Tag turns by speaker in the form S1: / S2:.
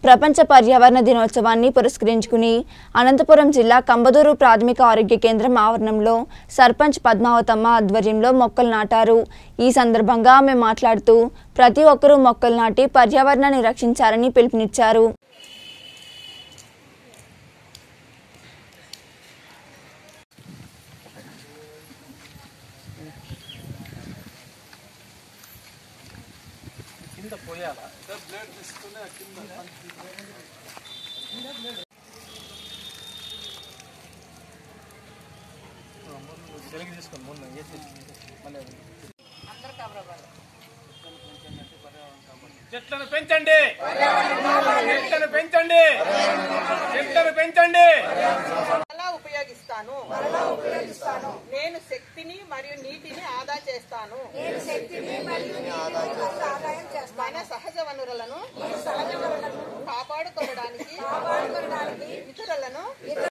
S1: ప్రపంచ పర్యావరణ దినోత్సవాన్ని పురస్కరించుకుని అనంతపురం జిల్లా కంబదూరు ప్రాథమిక ఆరోగ్య కేంద్రం ఆవరణంలో సర్పంచ్ పద్మావతమ్మ ఆధ్వర్యంలో మొక్కలు నాటారు ఈ సందర్భంగా ఆమె మాట్లాడుతూ ప్రతి ఒక్కరూ మొక్కలు నాటి పర్యావరణాన్ని రక్షించాలని పిలుపునిచ్చారు
S2: కింద పోయాలా తెలుగు తీసుకొని ముందు వేసి మళ్ళీ అది. చెట్లను పెంచండి చెట్లను పెంచండి చెట్లను పెంచండి
S3: ఎలా ఉపయోగిస్తాను నేను శక్తిని మరియు నీటిని ఆదా చేస్తాను మన సహజ వనరులను కాపాడుకోవడానికి ఇతరులను